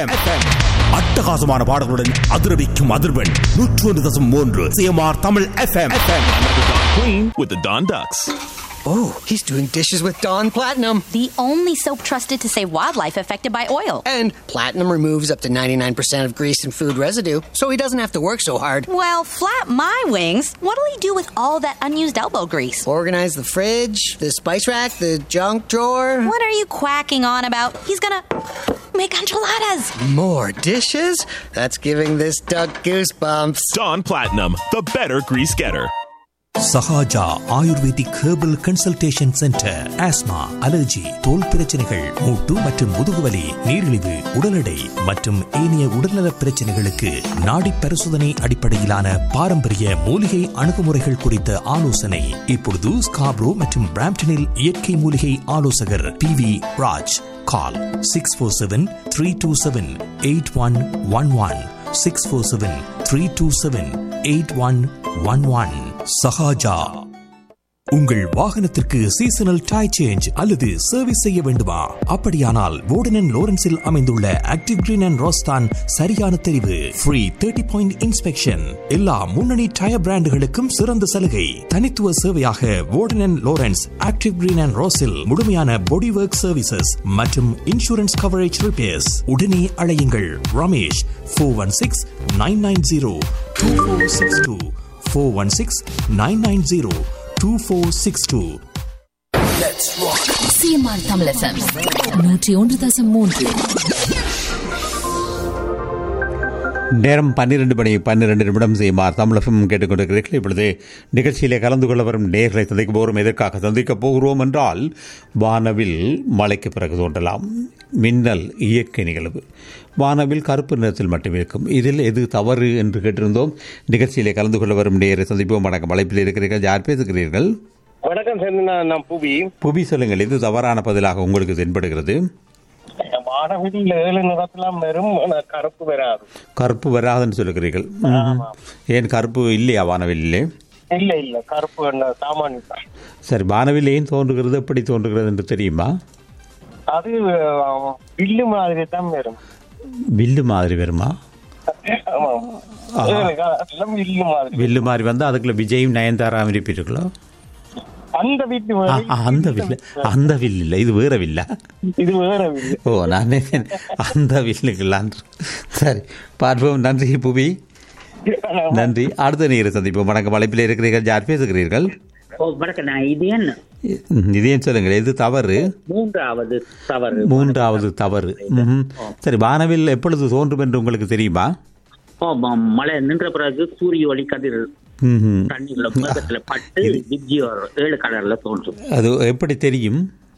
அட்டகாசமான பாடல்களுடன் அதிரவிக்கும் அதிர்வெண் நூற்று ஒன்று தசம் மூன்று CMR Tamil FM Clean with the Don Ducks. Oh, he's doing dishes with Dawn Platinum. The only soap trusted to save wildlife affected by oil. And Platinum removes up to 99% of grease and food residue, so he doesn't have to work so hard. Well, flap my wings. What'll he do with all that unused elbow grease? Organize the fridge, the spice rack, the junk drawer. What are you quacking on about? He's gonna make enchiladas. More dishes? That's giving this duck goosebumps. Don Platinum, the better grease getter. Sahaja ayurvedic herbal consultation centre asthma allergy தோல் பிரச்சனைகள் மூட்டு மற்றும் முதுகுவலி நீரிழிவு உடல் எடை மற்றும் ஏனைய உடல்நல பிரச்சனைகளுக்கு நாடி பரிசோதனை அடிப்படையிலான பாரம்பரிய மூலிகை அணுகுமுறைகள் குறித்த ஆலோசனை இப்பொழுது ஸ்காப்ரோ மற்றும் பிராம்டனில் இயற்கை மூலிகை ஆலோசகர் P V Raj call six four seven three two seven eight one one one six four seven three two seven eight one one one Sahaja உங்கள் வாகனத்திற்கு சீசனல் டை சேஞ்ச் அல்லது சர்வீஸ் செய்ய வேண்டுமா அப்படியானால் வோர்டன் லோரன்ஸில் அமைந்துள்ள ஆக்டிவ் கிரீன் அண்ட் ரோஸ்தான் சரியான தெரிவு ஃப்ரீ தேர்ட்டி பாயிண்ட் இன்ஸ்பெக்ஷன் எல்லா முன்னணி டயர் பிராண்டுகளுக்கும் சிறந்த சலுகை தனித்துவ சேவையாக Warden Lawrence active green and ரோஸில் முழுமையான பாடி ஒர்க் சர்வீசஸ் மற்றும் இன்சூரன்ஸ் கவரேஜ் ரிப்பேர்ஸ் உடனே அழையுங்கள் Ramesh four one six nine nine zero two four six two four one six nine nine zero two four six two CMR Tamil FM நூற்றி ஒன்று தசம் மூன்று நேரம் பன்னிரண்டு மணி பன்னிரண்டு நிமிடம் செய்யுமாறு தமிழகம் கேட்டுக்கொண்டிருக்கிறீர்கள் இப்பொழுது நிகழ்ச்சியிலே கலந்து கொள்ள வரும் நேர்களை சந்திக்க போகிறோம் எதற்காக சந்திக்கப் போகிறோம் என்றால் வானவில் மழைக்கு பிறகு தோன்றலாம் மின்னல் இயற்கை நிகழ்வு வானவில் கருப்பு நிறத்தில் மட்டும் இருக்கும் இதில் எது தவறு என்று கேட்டிருந்தோம் நிகழ்ச்சியிலே கலந்து கொள்ள வரும் நேரை சந்திப்போம் வணக்கம் அழைப்பில் இருக்கிறீர்கள் யார் பேசுகிறீர்கள் வணக்கம் சேர்ந்து நான் நான் புவி புவி சொல்லுங்கள் எது தவறான பதிலாக உங்களுக்கு தென்படுகிறது வானவெளியில் ஏழு நிறத்தெல்லாம் வரும் ஆனா கருப்பு வராது கருப்பு வராதுன்னு சொல்லுகிறீர்கள் ம்ஹும். ஏன் கருப்பு இல்லையா வானவில்லே இல்ல இல்ல கருப்பு என்ன சாமானியம் தான் சரி வானவில் ஏன் தோன்றுகிறது எப்படி தோன்றுகிறது என்று தெரியுமா அது அஹ், வில்லு மாதிரி தான் வரும் வில்லு மாதிரி வருமா ஆமா ஏழு காலத்திலும் வில்லு மாதிரி வில்லு மாதிரி வந்து அதுக்குள்ள விஜயும் நயன்தாராவும் இருப்பீர்களோ அந்த வீட்டு ஆ, வேலை ஆ, அந்த வில்லு அந்த வில் இல்லை இது வேற வில்லா இது வேற வில்லு ஓ நான் நினைத்தேன் அந்த வில்லுங்களான் சரி பார்ப்போம் நன்றி புவி நன்றி அடுத்த நேர சந்திப்போம் வணக்கம் அழைப்பில் இருக்கிறீர்கள் யார் பேசுகிறீர்கள் ஓ வணக்கம் நான் இது என்ன இதையும் சொல்லுங்கள் எது தவறு மூன்றாவது தவறு மூன்றாவது தவறு ம்ஹும். சரி வானவில் எப்பொழுது தோன்றும் என்று உங்களுக்கு தெரியுமா ஓ ம- மழை நின்ற பிறகு சூரிய ஒளி கதிர் ம்ஹும். தண்ணிக்குள்ள மேகத்துல பட்டு விஜி ஒரு ஏழு கலர்ல தோன்றும் அது எப்படி தெரியும்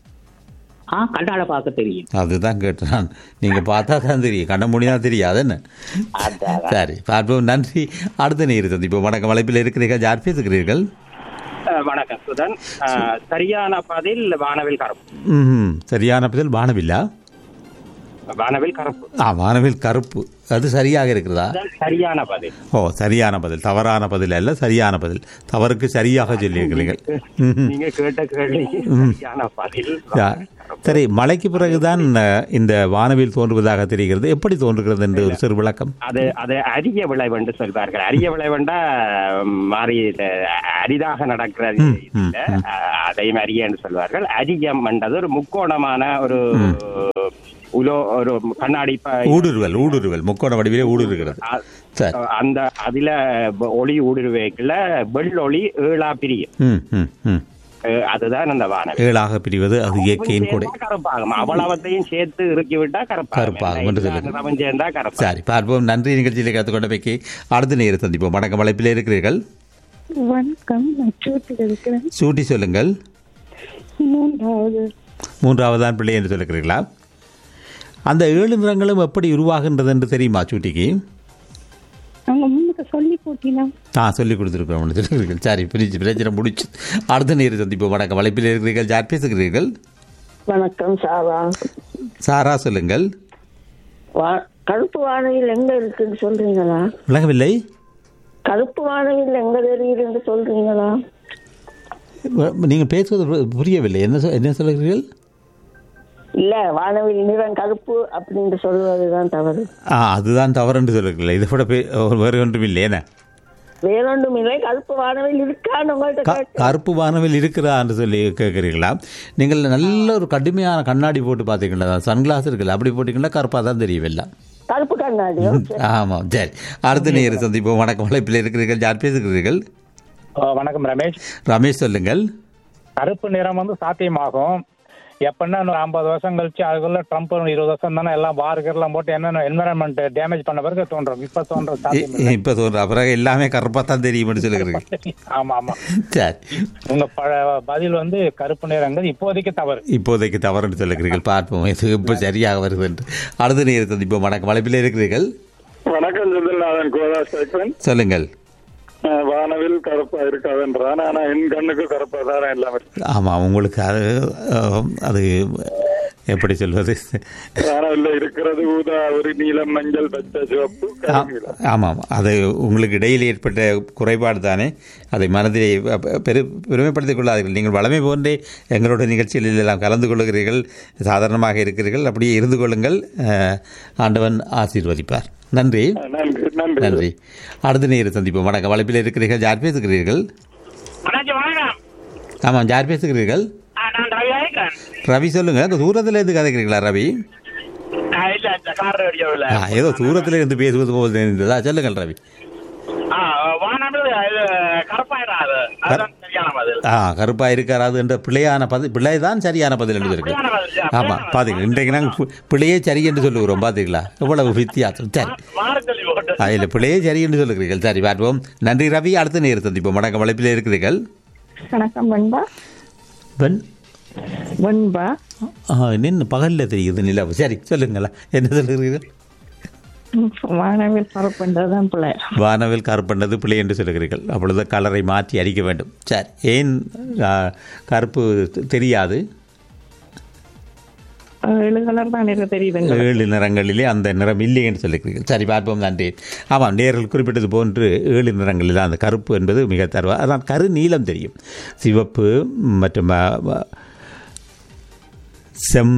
ஆ கண்டால பார்க்க தெரியும் அதுதான் கேட்டான் நீங்க பார்த்தா தான் தெரியும் கண்ண மூடினா தெரியாது என்ன சரி பார்ப்போம் நன்றி அடுத்த நேர் சந்திப்போம் வணக்கம் வலைப்பில் இருக்கிறீர்கள் யார் பேசுகிறீர்கள் வணக்கம் சுதன் அஹ், சரியான பதில் வானவில் கருப்பு ம்ஹும். சரியான பதில் வானவில்லா வானவில் கருப்பு ஆ வானவில் கருப்பு அது சரியாக இருக்கிறதா இதுதான் சரியான பதில் ஓ சரியான பதில் தவறான பதில் அல்ல சரியான பதில் தவறுக்கு சரியாக சொல்லியிருக்கிறீர்கள் ம்ஹும். நீங்க கேட்ட கேள்வி சரியான பதில் யா. சரி மழைக்கு பிறகுதான் அஹ், இந்த வானவில் தோன்றுவதாக தெரிகிறது எப்படி தோன்றுகிறது என்று ஒரு சிறு விளக்கம் அது அது அரிய விளைவு என்று சொல்வார்கள் அரிய விளைவுண்டா மாறி இது அரிதாக நடக்கிறது இல்ல அஹ், அதையும் அரிய என்று சொல்வார்கள் அரியம் என்றது ஒரு முக்கோணமான ஒரு உலோ ஒரு கண்ணாடி ப- ஊடுருவல் ஊடுருவல் முக்கோண வடிவிலே ஊடுருகிறது அ- சரி அந்த அதுல ஒளி ஊடுருவேக்குள்ள வெள்ளொளி ஏழா பிரியும் ம் ம் ம் அஹ், அதுதான் அந்த வானவில் ஏழாக பிரிவது அது இயற்கையின் கொடை சேர்ந்தா கருப்பாகும் அவ்வளவத்தையும் சேர்த்து இறுக்கி விட்டா கருப்பாகும் கருப்பாகும் என்று எல்லா சொல்லுங்க. நிறமும் சேர்ந்தா கருப்பாகும் சரி பார்ப்போம் நன்றி நிகழ்ச்சியில் கற்றுக்கொண்டமைக்கு அடுத்த நேரம் சந்திப்போம் வணக்கம் அழைப்பில் இருக்கிறீர்கள் வணக்கம் நான் சூட்டில் இருக்கிறேன் சூட்டி சொல்லுங்கள் மூன்றாவது மூன்றாவதான் பிள்ளை என்று சொல்லுகிறீர்களா அந்த ஏழு நிறங்களும் எப்படி உருவாகின்றது என்று தெரியுமா சூட்டிக்கு அவங்க முன்னுக்கு சொல்லி போட்டினா ஆ சொல்லி கொடுத்துருக்கோம் சொல்லுகிறீர்கள் சரி பிரிச்சு பிரச்சனை முடிச்சு அடுத்த நேரம் சந்திப்போம் வணக்கம் அழைப்பில் இருக்கிறீர்கள் யார் பேசுகிறீர்கள் வணக்கம் சாரா சாரா சொல்லுங்கள் வா- கருப்பு வானவில் எங்க இருக்குன்னு சொல்றீங்களா விளங்கவில்லை கருப்பு வானவில் எங்க தெரியுதுன்னு சொல்றீங்களா நீங்கள் பேசுவது பு- புரியவில்லை என்ன சொ- என்ன சொல்லுகிறீர்கள் இல்ல வானவில் நிறம் கருப்பு அப்படின்னு சொல்வதுதான் தவறு ஆ அதுதான் தவறுன்னு சொல்லுங்களேன் இதை விட பே- வேறு ஒன்றும் இல்லையேண்ணே வேறொன்றும் இல்லை கருப்பு வானவில் இருக்கான்னு உங்கள்ட்ட க- கேட்டேன். கருப்பு வானவில் இருக்கிறான்னு சொல்லி கேட்குறீங்களா நீங்கள் நல்ல ஒரு கடுமையான கண்ணாடி போட்டு பார்த்தீங்களா சன்கிளாஸ் இருக்குல்ல அப்படி போட்டிங்கன்னா கருப்பாக தான் தெரியும் எல்லாம் கருப்பு கண்ணாடியோ ஆமாம் சரி அடுத்த நேர சந்திப்போம் வணக்கம் வலைப்பில் இருக்கிறீர்கள் யார் பேசுகிறீர்கள் வணக்கம் ரமேஷ் ரமேஷ் சொல்லுங்கள் கருப்பு நிறம் வந்து சாத்தியமாகும் எப்பன்னா இன்னும் ஐம்பது வருஷம் கழிச்சு அதுக்குள்ள ட்ரம்ப் ஒரு இருபது வருஷம் தானே எல்லாம் வார்கெல்லாம் போட்டு என்ன என்வரன்மெண்ட் டேமேஜ் பண்ண பிறகு தோன்றும் இப்ப தோன்ற சாத்தியம் இல்லை. இப்போ சொல்கிற பிறகு எல்லாமே கருப்பாக தான் தெரியும்னு சொல்லுகிறீங்க ஆமா ஆமா சரி உங்க ப- பதில் வந்து கருப்பு நிறங்கள் இப்போதைக்கு தவறு இப்போதைக்கு தவறுன்னு சொல்லுகிறீர்கள் பார்ப்போம் இது இப்போ சரியாக வருது என்று அடுத்த நேர சந்திப்போம் வணக்கம் வலைப்பில் இருக்கிறீர்கள் வணக்கம் செந்தில்நாதன் கோதாஸ் பேசுறேன் சொல்லுங்கள் அஹ் வானவில் கருப்பா இருக்காதுன்றான் ஆனா என் கண்ணுக்கு கருப்பா தான் எல்லாம் இருக்கு ஆமாம் உங்களுக்கு அது அஹ், அது எப்படி சொல்வது வானவில் இருக்கிறது ஊதா ஒரு நீலம் மஞ்சள் பச்சை சிவப்பு கருநீலம். ஆமாம் அது உங்களுக்கு இடையில் ஏற்பட்ட குறைபாடு தானே அதை மனதிலே பெ- பெரு பெருமைப்படுத்திக் கொள்ளாதீர்கள் நீங்கள் வளமை போன்றே எங்களோட நிகழ்ச்சிகளில் எல்லாம் கலந்து கொள்கிறீர்கள் சாதாரணமாக இருக்கிறீர்கள் அப்படியே இருந்து கொள்ளுங்கள் அஹ், ஆண்டவன் ஆசீர்வதிப்பார் நன்றி நன்றி நன்றி நன்றி அடுத்த நேரம் சந்திப்போம் வணக்கம் வளைப்பில் இருக்கிறீர்கள் யார் பேசுகிறீர்கள் வணக்கம் ஆமாம் யார் பேசுகிறீர்கள் ஆ, நான் ரவி ஆயிக்கிறேன் ரவி சொல்லுங்க இந்த தூரத்தில் இருந்து கதைக்கிறீங்களா ரவி ஆ, இல்ல இந்த கார் ரேடியோவில் ஆ, ஏதோ தூரத்தில் இருந்து பேசுவது போல் தெரிந்ததா சொல்லுங்கள் ரவி ஆ வானவில் இது கருப்பாயிடாது அதுதான் சரியான பதில் ஆ கருப்பா இருக்காராது என்ற பிள்ளையான பதில் பிள்ளை தான் சரியான பதில் என்று இருக்கு பிள்ளையான பதில், ஆ, ஆமா பாத்தீங்களா இன்றைக்கு நாங்கள் பி- பிள்ளையே சரி என்று சொல்லுகிறோம் பாத்தீங்களா எவ்வளவு வித்தியாசம் சரி மாறுதல் போட்டு ஆ, இல்லை பிள்ளையே சரி என்று சொல்லுகிறீர்கள் சரி பார்ப்போம் நன்றி ரவி அடுத்த நேரம் சந்திப்போம் வணக்கம் வளைப்பில் இருக்கிறீர்கள் வணக்கம் வெண்பா வெண் வெண்பா ஆ, நின்று பகலில் தெரியுது நிலவு சரி சொல்லுங்களா என்ன சொல்லுகிறீர்கள் வானவில் கருப்புன்றதுதான் பிள்ளை வானவில் கருப்பண்ணது பிள்ளை என்று சொல்லுகிறீர்கள் அப்பொழுது கலரை மாற்றி அடிக்க வேண்டும் சரி ஏன் ஆ, கருப்பு தெ- தெரியாது ஏழு கலர் தான் எனக்கு தெரியுதுங்க ஏழு நிறங்களிலே அந்த நிறம் இல்லை என்று சொல்லுகிறீர்கள் சரி பார்ப்போம் நன்றி ஆமாம் நேரில் குறிப்பிட்டது போன்று ஏழு நிறங்களில் அந்த கருப்பு என்பது மிக தருவா அதான் கரு நீலம் தெரியும் சிவப்பு மற்றும் அ, அ, செம்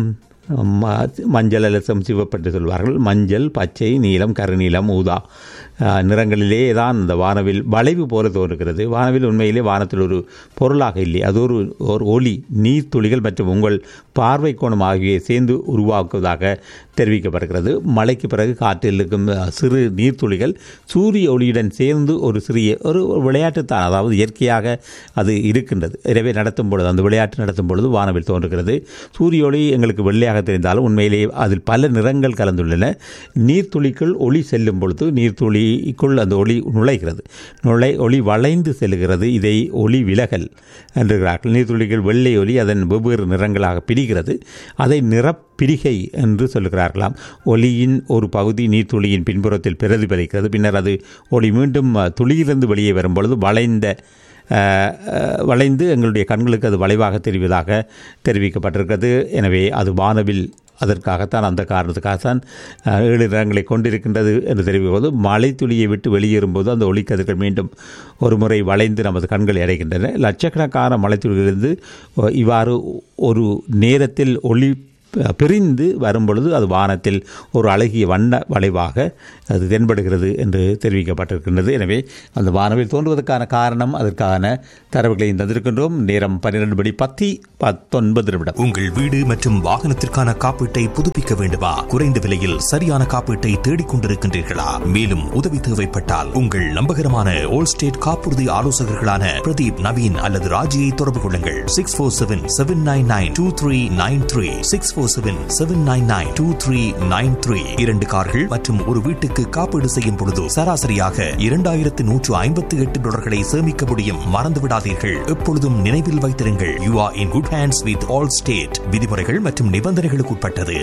ம- மஞ்சள் அல்லது செம் சிவப்பு என்று சொல்வார்கள் மஞ்சள் பச்சை நீலம் கருநீலம் ஊதா அ, நிறங்களிலே தான் இந்த வானவில் வளைவு போல தோன்றுகிறது வானவில் உண்மையிலே வானத்தில் ஒரு பொருளாக இல்லை அது ஒரு ஒரு ஒளி நீர்த்துளிகள் மற்றும் உங்கள் பார்வை கோணம் ஆகிய சேர்ந்து உருவாக்குவதாக தெரிவிக்கப்படுகிறது மழைக்கு பிறகு காற்றில் இருக்கும் அ, சிறு நீர்த்துளிகள் சூரிய ஒளியுடன் சேர்ந்து ஒரு சிறிய ஒரு ஒரு விளையாட்டுத்தான் அதாவது இயற்கையாக அது இருக்கின்றது எனவே நடத்தும் பொழுது அந்த விளையாட்டு நடத்தும் பொழுது வானவில் தோன்றுகிறது சூரிய ஒளி எங்களுக்கு வெள்ளையாக தெரிந்தாலும் உண்மையிலேயே அதில் பல நிறங்கள் கலந்துள்ளன நீர்த்துளிக்குள் ஒளி செல்லும் பொழுது நீர்த்துளிக்குள் அந்த ஒளி நுழைகிறது நுழை ஒளி வளைந்து செல்கிறது இதை ஒளி விலகல் என்றுகிறார்கள் நீர்த்துளிகள் வெள்ளை ஒளி அதன் வெவ்வேறு நிறங்களாக பிரிகிறது அதை நிறப்பிரிகை என்று சொல்லுகிறார்களாம் ஒளியின் ஒரு பகுதி நீர்த்துளியின் பின்புறத்தில் பிரதிபலிக்கிறது பின்னர் அது ஒளி மீண்டும் அஹ், துளியிலிருந்து வெளியே வரும் பொழுது வளைந்த அஹ், அஹ், வளைந்து எங்களுடைய கண்களுக்கு அது வளைவாக தெரிவதாக தெரிவிக்கப்பட்டிருக்கிறது எனவே அது வானவில் அதற்காகத்தான் அந்த காரணத்துக்காகத்தான் அஹ், ஏழு நிறங்களை கொண்டிருக்கின்றது என்று தெரிவிப்பது மழை துளியை விட்டு வெளியேறும்போது அந்த ஒளிக்கதிர்கள் மீண்டும் ஒரு முறை வளைந்து நமது கண்களை அடைகின்றன லட்சக்கணக்கான மலைத்துளிகளிலிருந்து அஹ், இவ்வாறு ஒரு நேரத்தில் ஒளி பிரிந்து வரும்பொழுது அது வானத்தில் ஒரு அழகிய வண்ண வளைவாக அது தென்படுகிறது என்று தெரிவிக்கப்பட்டிருக்கின்றது எனவே அந்த வானவில் தோன்றுவதற்கான காரணம் அதற்கான தரவுகளை தந்திருக்கின்றோம் நேரம் பன்னிரண்டு மணி பத்தி பத்தொன்பது நிமிடம் உங்கள் வீடு மற்றும் வாகனத்திற்கான காப்பீட்டை புதுப்பிக்க வேண்டுமா குறைந்த விலையில் சரியான காப்பீட்டை தேடிக் கொண்டிருக்கின்றீர்களா மேலும் உதவி தேவைப்பட்டால் உங்கள் நம்பகரமான ஓல் ஸ்டேட் காப்புறுதி ஆலோசகர்களான பிரதீப் நவீன் அல்லது ராஜியை தொடர்பு கொள்ளுங்கள் six four seven seven nine nine two three nine three six four seven seven nine nine two three nine three இரண்டு கார்கள் மற்றும் ஒரு வீட்டுக்கு காப்பீடு செய்யும் பொழுது சராசரியாக இரண்டாயிரத்து நூற்று ஐம்பத்தி எட்டு டாலர்களை சேமிக்க முடியும் மறந்து விடாதீர்கள் எப்பொழுதும் நினைவில் வைத்திருங்கள் you are in good hands with Allstate விதிமுறைகள் மற்றும் நிபந்தனைகளுக்கு உட்பட்டது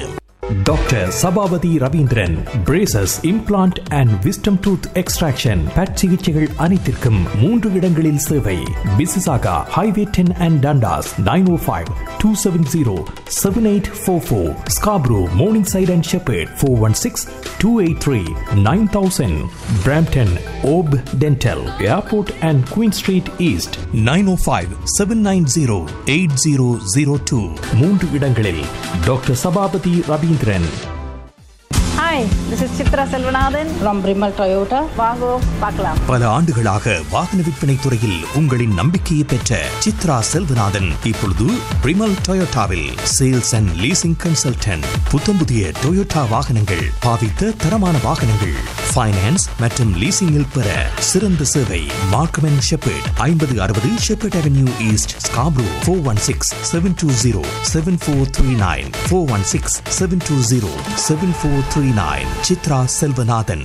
doctor Sabapathy Ravindran braces implant and wisdom tooth extraction but சிகிச்சைகள் அனைத்திற்கும் மூன்று இடங்களில் சேவை Mississauga highway ten and Dundas nine O five two seven zero seven eight four four Scarborough Morningside and Sheppard four one six two eight three nine thousand Brampton ஓப் dental airport and Queen street east nine O five seven nine zero eight zero zero two மூன்று இடங்களில் doctor Sabapathy Ravindran hi this is Chitra Selvanathan from Brimell Toyota வாங்கோ பார்க்கலாம் பல ஆண்டுகளாக வாகன விற்பனை துறையில் உங்களின் நம்பிக்கையை பெற்ற சித்ரா செல்வநாதன் இப்பொழுது பிரிமல் டொயோட்டாவில் சேல்ஸ் அண்ட் லீசிங் கன்சல்டன்ட் புத்தம்புதிய டொயோட்டா வாகனங்கள் பாவித்த தரமான வாகனங்கள் ஃபைனான்ஸ் மற்றும் லீசிங்கில் பெற சிறந்த சேவை மார்க்கம் அண்ட் ஷெப்பர்ட் ஐம்பது அறுபது Sheppard avenue east Scarborough four one six seven two zero seven four three nine four one six seven two zero seven four three nine Chitra Selvanathan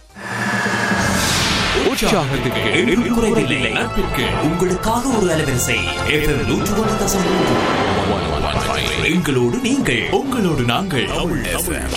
உற்சாகத்துக்கு என்றும் குறைவில்லை. நட்பிற்கு உங்களுக்காக ஒரு அலைவரிசை FM நூற்று ஒன்று தசம் மூன்று. எங்களோடு நீங்கள் உங்களோடு நாங்கள் FM.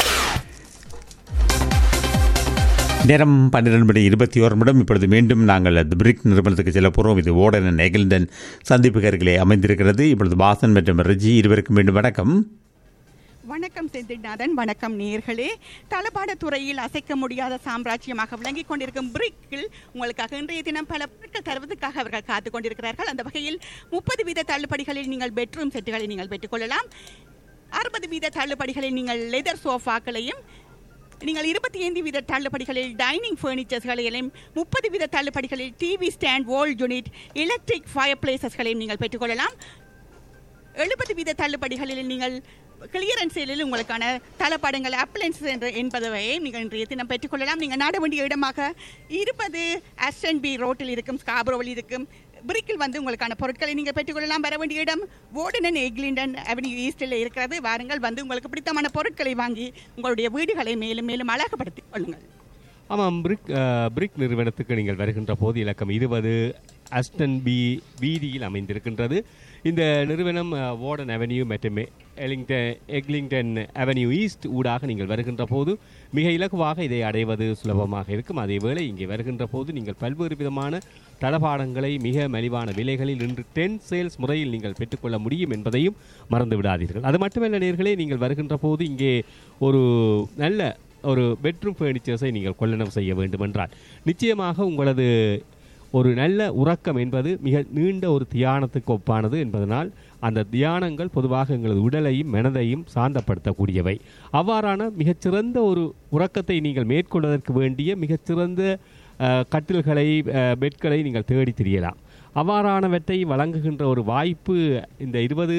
நேரம் பன்னிரண்டு மணி இருபத்தி ஓரு நிமிடம் இப்பொழுது மீண்டும் நாங்கள் அந்த பிரிக் நிறுவனத்துக்கு செல்ல போகிறோம் இது ஓடன் நெகில்டன் சந்திப்பு அருகிலே அமைந்திருக்கிறது இப்பொழுது வாசன் மற்றும் ரிஜி இருவருக்கும் மீண்டும் வணக்கம் வணக்கம் செந்தில்நாதன் வணக்கம் நேர்களே தளபாட துறையில் அசைக்க முடியாத சாம்ராஜ்யமாக விளங்கிக் கொண்டிருக்கும் பிரிக்கில் உங்களுக்காக இன்றைய தினம் பல பொருட்கள் தருவதற்காக அவர்கள் காத்துக் கொண்டிருக்கிறார்கள் அந்த வகையில் முப்பது வீத தள்ளுபடிகளில் நீங்கள் பெட்ரூம் செட்டுகளை நீங்கள் பெற்றுக்கொள்ளலாம் அறுபது வீத தள்ளுபடிகளில் நீங்கள் லெதர் சோஃபாக்களையும் நீங்கள் இருபத்தி ஐந்து வீத தள்ளுபடிகளில் டைனிங் ஃபர்னிச்சர்ஸ்களையும் முப்பது வீத தள்ளுபடிகளில் TV stand wall unit electric fire பிளேசஸ்களையும் நீங்கள் பெற்றுக்கொள்ளலாம் எழுபது வீத தள்ளுபடிகளில் நீங்கள் கிளியரன்ஸ் சேலில் உங்களுக்கான தளப்படங்கள் அப்ளைன்ஸ் என்ற என்பதை நீங்கள் இன்றைய தினம் பெற்றுக்கொள்ளலாம் நீங்கள் நாட வேண்டிய இடமாக இருபது அஸ்டன் பி ரோட்டில் இருக்கும் ஸ்காப்ரோவில் இருக்கும் பிரிக்கில் வந்து உங்களுக்கான பொருட்களை நீங்கள் பெற்றுக்கொள்ளலாம் வர வேண்டிய இடம் வோர்டன் எக்லிண்டன் அவென்யூ ஈஸ்டில் இருக்கிறது வாருங்கள் வந்து உங்களுக்கு பிடித்தமான பொருட்களை வாங்கி உங்களுடைய வீடுகளை மேலும் மேலும் அழகுபடுத்திக் கொள்ளுங்கள் ஆமாம் பிரிக் அஹ், பிரிக் நிறுவனத்துக்கு நீங்கள் வருகின்ற போது இலக்கம் இருபது அஸ்டன் பி வீதியில் அமைந்திருக்கின்றது இந்த நிறுவனம் அஹ், வார்டன் அவென்யூ மற்றும் எலிங்டன் எக்லிங்டன் அவென்யூ ஈஸ்ட் ஊடாக நீங்கள் வருகின்ற போது மிக இலகுவாக இதை அடைவது சுலபமாக இருக்கும் அதேவேளை இங்கே வருகின்ற போது நீங்கள் பல்வேறு விதமான தளபாடங்களை மிக மலிவான விலைகளில் இன்று டென் சேல்ஸ் முறையில் நீங்கள் பெற்றுக்கொள்ள முடியும் என்பதையும் மறந்து விடாதீர்கள் அது மட்டுமல்ல நேர்களே நீங்கள் வருகின்ற போது இங்கே ஒரு நல்ல ஒரு பெட்ரூம் ஃபர்னிச்சர்ஸை நீங்கள் கொள்ளளவு செய்ய வேண்டுமென்றால் நிச்சயமாக உங்களது ஒரு நல்ல உறக்கம் என்பது மிக நீண்ட ஒரு தியானத்துக்கு ஒப்பானது என்பதனால் அந்த தியானங்கள் பொதுவாக எங்களது உடலையும் மனதையும் சாந்தப்படுத்தக்கூடியவை அவ்வாறான மிகச்சிறந்த ஒரு உறக்கத்தை நீங்கள் மேற்கொள்வதற்கு வேண்டிய மிகச்சிறந்த அஹ், கட்டில்களை அஹ், பெட்களை நீங்கள் தேடி திரியலாம் அவ்வாறானவற்றை வழங்குகின்ற ஒரு வாய்ப்பு இந்த இருபது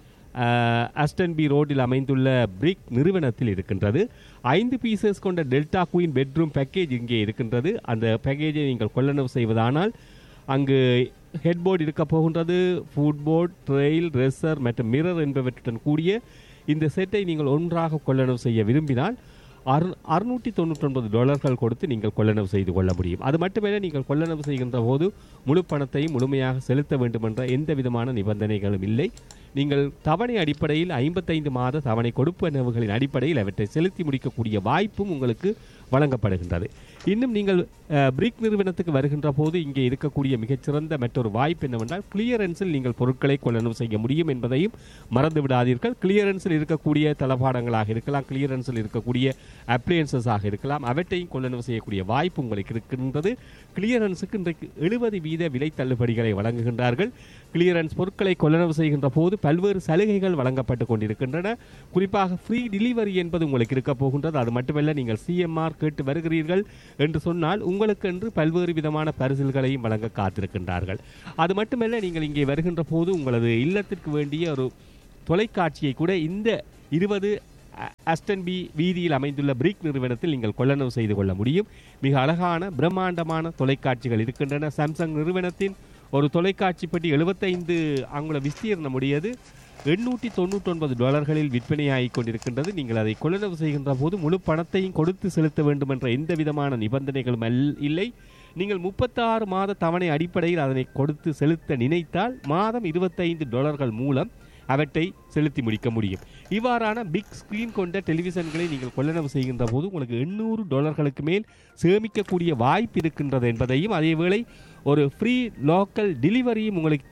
அஸ்டன் பி ரோட்டில் அமைந்துள்ள பிரிக் நிறுவனத்தில் இருக்கின்றது ஐந்து பீசஸ் கொண்ட டெல்டா குயின் பெட்ரூம் பேக்கேஜ் இங்கே இருக்கின்றது அந்த பேக்கேஜை நீங்கள் கொள்ளளவு செய்வதானால் அங்கு ஹெட்போர்டு இருக்க போகின்றது ஃபுட்போர்ட் ட்ரெயில் ரெசர் மற்றும் மிரர் என்பவற்றுடன் கூடிய இந்த செட்டை நீங்கள் ஒன்றாக கொள்ளளவு செய்ய விரும்பினால் அறு அறுநூற்றி தொண்ணூற்றொன்பது டாலர்கள் கொடுத்து நீங்கள் கொள்ளளவு செய்து கொள்ள முடியும் அது மட்டுமல்ல நீங்கள் கொள்ளளவு செய்கின்ற போது முழு பணத்தையும் முழுமையாக செலுத்த வேண்டும் என்ற எந்த விதமான நிபந்தனைகளும் இல்லை நீங்கள் தவணை அடிப்படையில் ஐம்பத்தைந்து மாத தவணை கொடுப்பனவுகளின் அடிப்படையில் அவற்றை செலுத்தி முடிக்கக்கூடிய வாய்ப்பும் உங்களுக்கு வழங்கப்படுகின்றது இன்னும் நீங்கள் அஹ், பிரிக் நிறுவனத்துக்கு வருகின்ற போது இங்கே இருக்கக்கூடிய மிகச்சிறந்த மற்றொரு வாய்ப்பு என்னவென்றால் கிளியரன்ஸில் நீங்கள் பொருட்களை கொள்ளளவு செய்ய முடியும் என்பதையும் மறந்து விடாதீர்கள் கிளியரன்ஸில் இருக்கக்கூடிய தளபாடங்களாக இருக்கலாம் கிளியரன்ஸில் இருக்கக்கூடிய அப்ளையன்சஸாக இருக்கலாம் அவற்றையும் கொள்ளளவு செய்யக்கூடிய வாய்ப்பு உங்களுக்கு இருக்கின்றது கிளியரன்ஸுக்கு இன்றைக்கு எழுபது வீத விலை தள்ளுபடிகளை வழங்குகின்றார்கள் கிளியரன்ஸ் பொருட்களை கொள்ளளவு செய்கின்ற போது பல்வேறு சலுகைகள் வழங்கப்பட்டு கொண்டிருக்கின்றன குறிப்பாக ஃப்ரீ டெலிவரி என்பது உங்களுக்கு இருக்க போகின்றது அது மட்டுமல்ல நீங்கள் சிஎம்ஆர் கேட்டு வருகிறீர்கள் என்று சொன்னால் உங்களுக்கு என்று பல்வேறு விதமான பரிசில்களையும் வழங்க காத்திருக்கின்றார்கள் அது மட்டுமல்ல நீங்கள் இங்கே வருகின்ற போது உங்களது இல்லத்திற்கு வேண்டிய ஒரு தொலைக்காட்சியை கூட இந்த இருபது அஸ்டன் பி வீதியில் அமைந்துள்ள பிரிக் நிறுவனத்தில் நீங்கள் கொள்ளளவு செய்து கொள்ள முடியும் மிக அழகான பிரம்மாண்டமான தொலைக்காட்சிகள் இருக்கின்றன சாம்சங் நிறுவனத்தின் ஒரு தொலைக்காட்சி பெட்டி எழுபத்தைந்து அங்குல விஸ்தீர்ணம் உடையது எண்ணூற்றி தொண்ணூற்றொன்பது டாலர்களில் விற்பனையாகிக் கொண்டிருக்கின்றது நீங்கள் அதை கொள்ளளவு செய்கின்ற போது முழு பணத்தையும் கொடுத்து செலுத்த வேண்டும் என்ற எந்த விதமான நிபந்தனைகளும் அல்- இல்லை நீங்கள் முப்பத்தாறு மாத தவணை அடிப்படையில் அதனை கொடுத்து செலுத்த நினைத்தால் மாதம் இருபத்தைந்து டாலர்கள் மூலம் அவற்றை செலுத்தி முடிக்க முடியும் இவ்வாறான பிக் ஸ்கிரீன் கொண்ட டெலிவிஷன்களை நீங்கள் கொள்ளளவு செய்கின்ற போது உங்களுக்கு எண்ணூறு டாலர்களுக்கு மேல் சேமிக்கக்கூடிய வாய்ப்பு இருக்கின்றது என்பதையும் அதேவேளை ஒரு ஃப்ரீ லோக்கல் டெலிவரியும் உங்களுக்கு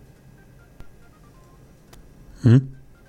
ம்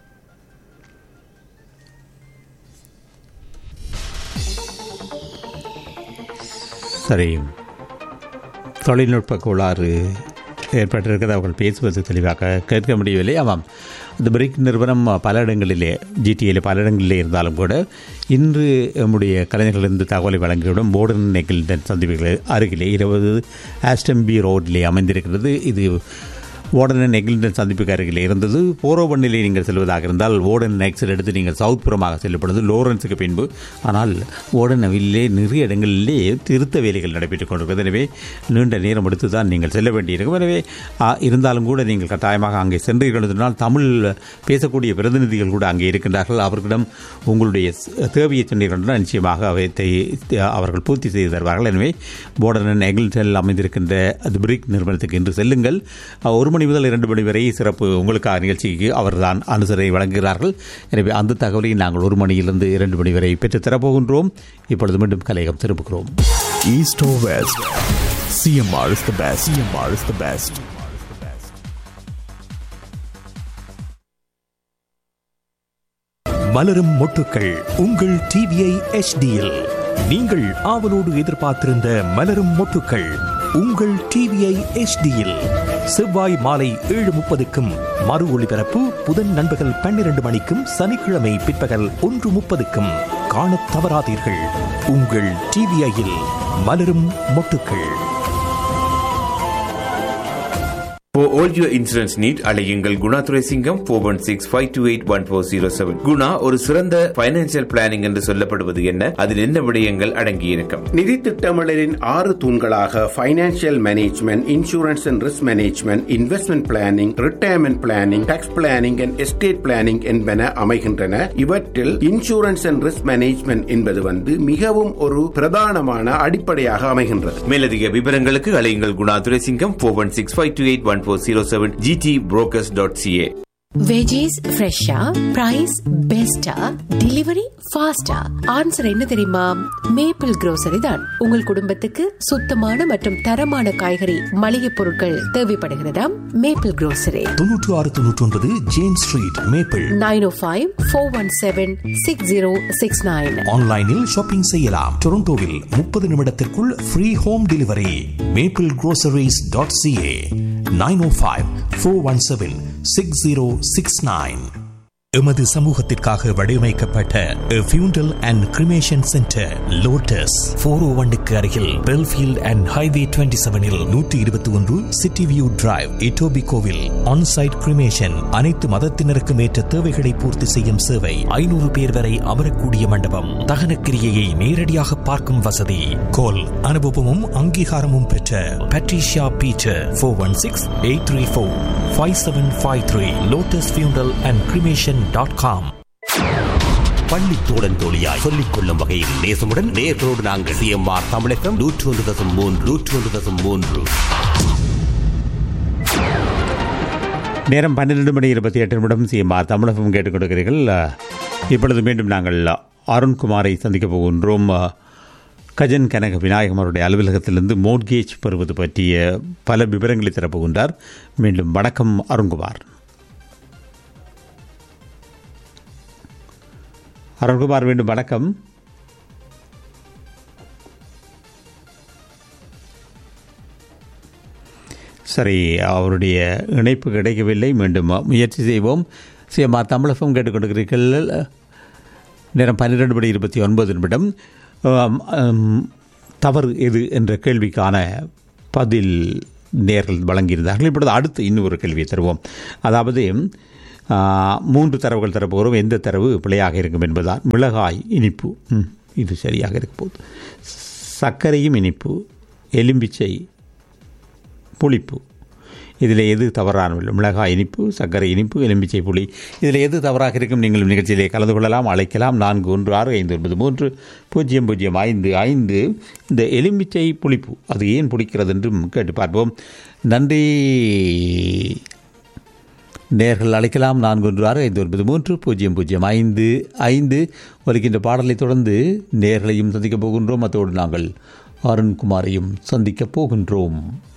சரி தொழில்நுட்ப கோளாறு ஏற்பட்டிருக்கிறது அவர்கள் பேசுவது தெளிவாக கேட்க முடியவில்லை ஆமாம் இந்த பிரிக் நிறுவனம் பல இடங்களிலே ஜிடிஏல பல இடங்களிலே இருந்தாலும் கூட இன்று நம்முடைய கலைஞர்களிருந்து தகவலை வழங்கிவிடும் போர்டன் நெகில்டன் சந்திப்புகள் அருகிலே இருபது ஆஸ்டம்பி ரோட்டிலே அமைந்திருக்கிறது இது ஓடன் நெகில்டன் சந்திப்புக்கு அருகில் இருந்தது போரோவண்ணிலே நீங்கள் செல்வதாக இருந்தால் ஓடன் நெக்ஸில் எடுத்து நீங்கள் சவுத் புறமாக செல்லப்படுது லோரன்ஸுக்கு பின்பு ஆனால் ஓடனவிலே நிறைய இடங்களிலே திருத்த வேலைகள் நடைபெற்றுக் கொண்டிருக்கிறது எனவே நீண்ட நேரம் எடுத்து தான் நீங்கள் செல்ல வேண்டியிருக்கும் எனவே ஆ, இருந்தாலும் கூட நீங்கள் கட்டாயமாக அங்கே சென்றீர்கள் என்றால் தமிழ் பேசக்கூடிய பிரதிநிதிகள் கூட அங்கே இருக்கின்றார்கள் அவர்களிடம் உங்களுடைய ஸ்- தேவையை சொன்னீர்கள் என்றால் நிச்சயமாக அவற்றை அவர்கள் பூர்த்தி செய்து தருவார்கள் எனவே போர்டன் எகில்டல் அமைந்திருக்கின்ற அது பிரிக் நிறுவனத்துக்கு இன்று செல்லுங்கள் அஹ், ஒரு மணி முதல் இரண்டு மணி வரை சிறப்பு உங்களுக்காக நிகழ்ச்சிக்கு அவர்தான் அனுசரை வழங்குகிறார்கள் எனவே அந்த தகவலை நாங்கள் ஒரு மணியிலிருந்து இரண்டு மணி வரை பெற்றுத் தரப்போகின்றோம் இப்பொழுது மீண்டும் கலையகம் திரும்புகிறோம் East or West, CMR is the best. CMR is the best. மலரும் மொட்டுக்கள் உங்கள் டிவிஐ எச்டியில் நீங்கள் ஆவலோடு எதிர்பார்த்திருந்த மலரும் மொட்டுக்கள் உங்கள் டிவிஐ எச்டியில் செவ்வாய் மாலை ஏழு முப்பதுக்கும் மறு ஒளிபரப்பு புதன் நண்பகல் பன்னிரண்டு மணிக்கும் சனிக்கிழமை பிற்பகல் ஒன்று முப்பதுக்கும் காணத் தவறாதீர்கள் உங்கள் டிவிஐயில் மலரும் மொட்டுக்கள் For all your insurance need, அலையுங்கள் Guna Duraisingam four one six five two eight one four zero seven Guna ஒரு சிறந்த பைனான்சியல் பிளானிங் என்று சொல்லப்படுவது என்ன அதில் என்ன விடயங்கள் அடங்கியிருக்கும் நிதி திட்டமிடலின் ஆறு தூண்களாக financial management insurance and risk management investment planning retirement planning tax planning and estate planning என்பன அமைகின்றன இவற்றில் இன்சூரன்ஸ் அண்ட் ரிஸ்க் மேனேஜ்மெண்ட் என்பது வந்து மிகவும் ஒரு பிரதானமான அடிப்படையாக அமைகின்றது மேலதிக விவரங்களுக்கு அலையுங்கள் Guna Duraisingam four one six five two eight one four zero seven GT brokers dot CA veggies ஃப்ரெஷ்ஷா பிரைஸ் பெஸ்டா டெலிவரி ஃபாஸ்டா ஆன்சர் என்ன தெரியுமா மேப்பிள் grocery தான் உங்கள் குடும்பத்துக்கு சுத்தமான மற்றும் தரமான காய்கறி மளிகை பொருட்கள் தேவைப்படுகிறதா மேப்பிள் grocery தொன்னூற்று ஆறு தொன்னூற்றி ஒன்பது James street Maple nine O five four one seven six zero six nine ஆன்லைனில் ஷாப்பிங் செய்யலாம் டொரண்டோவில் முப்பது நிமிடத்திற்குள் free home delivery Maple groceries.ca dot CA nine O five four one seven six zero six nine எமது சமூகத்திற்காக வடிவமைக்கப்பட்ட funeral and cremation centre Lotus four O ஒன்னுக்கு அருகில் பெல்ஃபீல்ட் அண்ட் ஹைவே டுவெண்ட்டி செவனில் நூற்றி இருபத்தி ஒன்று சிட்டி வியூ டிரைவ் இட்டோபி கோவில் ஆன்சைட் கிரிமேஷன் அனைத்து மதத்தினருக்கும் ஏற்ற தேவைகளை பூர்த்தி செய்யும் சேவை ஐநூறு பேர் வரை அமரக்கூடிய மண்டபம் தகன கிரியையை நேரடியாக பார்க்கும் வசதி கோல் அனுபவமும் அங்கீகாரமும் பெற்ற Patricia Peter four one six eight three four five seven five three Lotus funeral and cremation dot com பள்ளி தோழன் தோழியாய் சொல்லிக் கொள்ளும் வகையில் நேசமுடன் நேர்களோடு நாங்கள் சிஎம்ஆர் தமிழகம் நூற்று ஒன்று தசம் மூன்று நூற்று ஒன்று தசம் மூன்று நேரம் பன்னிரெண்டு மணி இருபத்தி எட்டு நிமிடம் சிஎம்ஆர் தமிழகம் கேட்டுக்கொண்டிருக்கிறீர்கள் அஹ், இப்பொழுது மீண்டும் நாங்கள் அருண்குமாரை சந்திக்க போகின்றோம் அஹ், கஜன் கனக விநாயகம் அவருடைய அலுவலகத்திலிருந்து மோட்கேஜ் பெறுவது பற்றிய பல விவரங்களை தரப்போகின்றார் மீண்டும் வணக்கம் அருண்குமார் அருண்குமார் மீண்டும் வணக்கம் சரி அவருடைய இணைப்பு கிடைக்கவில்லை மீண்டும் முயற்சி செய்வோம் சிஎம்ஆ தமிழகம் கேட்டுக்கொண்டிருக்கிறீர்கள் நேரம் பன்னிரெண்டு மணி இருபத்தி ஒன்பது நிமிடம் ஆம், ஆம், தவறு எது என்ற கேள்விக்கான பதில் நேர்கள் வழங்கியிருந்தார்கள் இப்பொழுது அடுத்து இன்னொரு கேள்வியை தருவோம் அதாவது ஆ, மூன்று தரவுகள் தரப்போகிறோம் எந்த தரவு பிழையாக இருக்கும் என்பதால் மிளகாய் இனிப்பு ம், இது சரியாக இருக்க போகுது சர்க்கரையும் இனிப்பு எலும்பிச்சை புளிப்பு இதில் எது தவறான மிளகாய் இனிப்பு சர்க்கரை இனிப்பு எலும்பிச்சை புளி இதில் எது தவறாக இருக்கும் நீங்கள் நிகழ்ச்சியிலே கலந்து கொள்ளலாம் அழைக்கலாம் நான்கு ஒன்று ஆறு ஐந்து ஒன்பது மூன்று பூஜ்ஜியம் பூஜ்ஜியம் ஐந்து ஐந்து இந்த எலும்பிச்சை புளிப்பு அது ஏன் புளிக்கிறது என்றும் கேட்டு பார்ப்போம் நன்றி நேர்கள் அழைக்கலாம் நான்கு ஒன்று ஆறு ஐந்து ஒன்பது மூன்று பூஜ்ஜியம் பூஜ்ஜியம் ஐந்து ஐந்து ஒலிக்கின்ற பாடலை தொடர்ந்து நேர்களையும் சந்திக்கப் போகின்றோம் அத்தோடு நாங்கள் அருண்குமாரையும் சந்திக்கப் போகின்றோம்